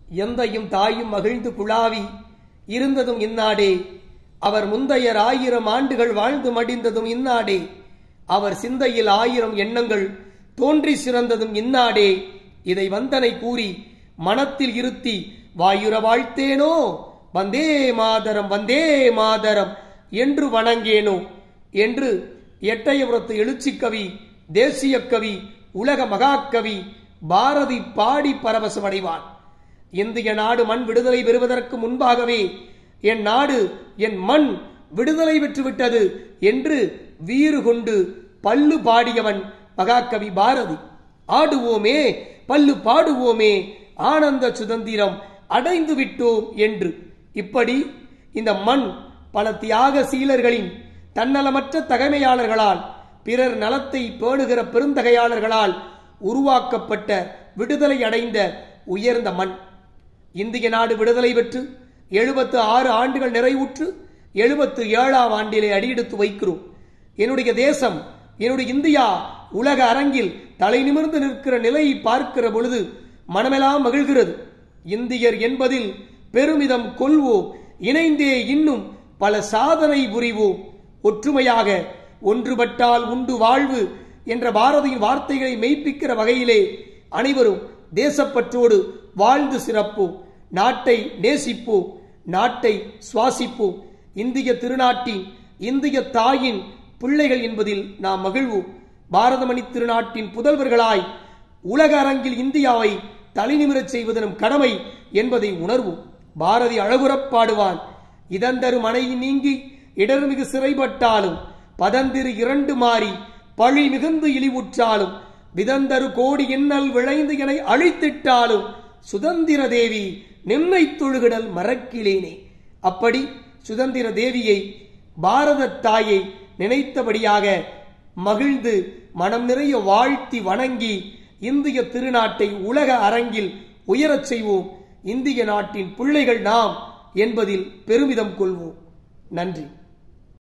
எந்தையும் தாயும் மகிழ்ந்து குழாவி இருந்ததும் இந்நாடே அவர் முந்தையர் ஆயிரம் ஆண்டுகள் வாழ்ந்து மடிந்ததும் இந்நாடே அவர் சிந்தையில் ஆயிரம் எண்ணங்கள் தோன்றி சிறந்ததும் இந்நாடே இதை வந்தனை கூறி மனத்தில் இருத்தி வாயுர வாழ்த்தேனோ வந்தே மாதரம் வந்தே மாதரம் என்று வணங்கேனோ என்று எட்டயபுரத்து எழுச்சிக் கவி தேசிய கவி உலக மகாகவி பாரதி பாடி பரவசமடைவான் இந்திய நாடு மண் விடுதலை பெறுவதற்கு முன்பாகவே என் நாடு என் மண் விடுதலை பெற்றுவிட்டது என்று வீறு கொண்டு பல்லு பாடியவன் மகாகவி பாரதி ஆடுவோமே பல்லு பாடுவோமே ஆனந்த சுதந்திரம் அடைந்து விட்டோம் என்று இப்படி இந்த மண் பல தியாக சீலர்களின் தன்னலமற்ற தகைமையாளர்களால் பிறர் நலத்தை பேணுகிற பெருந்தகையாளர்களால் உருவாக்கப்பட்ட விடுதலை அடைந்த உயர்ந்த மண் இந்திய நாடு விடுதலை பெற்று எழுபத்து ஆறு ஆண்டுகள் நிறைவுற்று எழுபத்து ஏழாம் ஆண்டிலே அடியெடுத்து வைக்கிறோம் என்னுடைய தேசம் என்னுடைய இந்தியா உலக அரங்கில் தலை நிமிர்ந்து நிற்கிற நிலையை பார்க்கிற பொழுது மனமெல்லாம் மகிழ்கிறது இந்தியர் என்பதில் பெருமிதம் கொள்வோம் இணைந்தே இன்னும் பல சாதனை புரிவோம் ஒற்றுமையாக ஒன்றுபட்டால் உண்டு வாழ்வு என்ற பாரதியின் வார்த்தைகளை மெய்ப்பிக்கிற வகையிலே அனைவரும் தேசப்பற்றோடு வாழ்ந்து சிறப்போம் நாட்டை நேசிப்போம் நாட்டை சுவாசிப்போம் இந்திய திருநாட்டின் இந்திய தாயின் பிள்ளைகள் என்பதில் நாம் மகிழ்வோம் பாரதமணி திருநாட்டின் புதல்வர்களாய் உலக அரங்கில் இந்தியாவை தலைநிமிரச் செய்வது நம் கடமை என்பதை உணர்வோம் பாரதி அழகுறப் பாடுவான் இதந்தரு மனை நீங்கி இடர்மிகு சிறைப்பட்டாலும் பதந்திரு இரண்டு மாறி பழி மிகுந்து இழிவுற்றாலும் விதந்தரு கோடி எண்ணல் விளைந்து என அழித்திட்டாலும் சுதந்திர தேவி நின்னை தொழுகிடல் மறக்கிலேனே அப்படி சுதந்திர தேவியை பாரத தாயை நினைத்தபடியாக மகிழ்ந்து மனம் நிறைய வாழ்த்தி வணங்கி இந்திய திருநாட்டை உலக அரங்கில் உயரச் செய்வோம் இந்திய நாட்டின் பிள்ளைகள் நாம் என்பதில் பெருமிதம் கொள்வோம் நன்றி